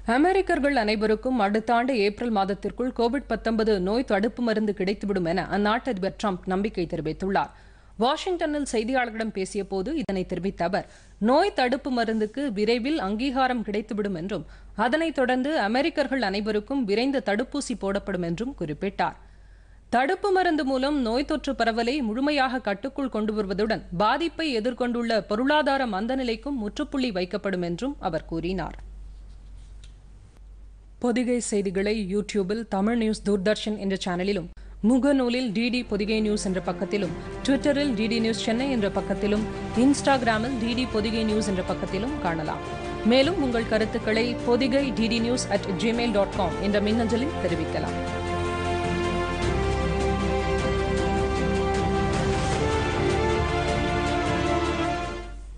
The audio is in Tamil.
அமெரிக்கர்கள் அனைவருக்கும் அடுத்த ஆண்டு ஏப்ரல் மாதத்திற்குள் கோவிட் 19 நோய் தடுப்பு மருந்து கிடைத்துவிடும் என அந்நாட்டு அதிபர் ட்ரம்ப் நம்பிக்கை தெரிவித்துள்ளார் வாஷிங்டனில் செய்தியாளர்களிடம் பேசியபோது இதனை தெரிவித்த அவர் நோய் தடுப்பு மருந்துக்கு விரைவில் அங்கீகாரம் கிடைத்துவிடும் என்றும் அதனைத் தொடர்ந்து அமெரிக்கர்கள் அனைவருக்கும் விரைந்து தடுப்பூசி போடப்படும் என்றும் குறிப்பிட்டார் தடுப்பு மருந்து மூலம் நோய் தொற்று பரவலை முழுமையாக கட்டுக்குள் கொண்டு வருவதுடன் பாதிப்பை எதிர்கொண்டுள்ள பொருளாதார மந்தநிலைக்கும் முற்றுப்புள்ளி வைக்கப்படும் என்றும் அவர் கூறினார் பொதிகை செய்திகளை யூடியூபில் தமிழ் நியூஸ் தூர்தர்ஷன் என்ற சேனலிலும் முகநூலில் டிடி பொதிகை நியூஸ் என்ற பக்கத்திலும் ட்விட்டரில் டிடி நியூஸ் சென்னை என்ற பக்கத்திலும் இன்ஸ்டாகிராமில் டிடி பொதிகை நியூஸ் என்ற பக்கத்திலும் காணலாம் மேலும் உங்கள் கருத்துக்களை Podhigai DD news at Gmail dot com என்ற மின்னஞ்சலில் தெரிவிக்கலாம்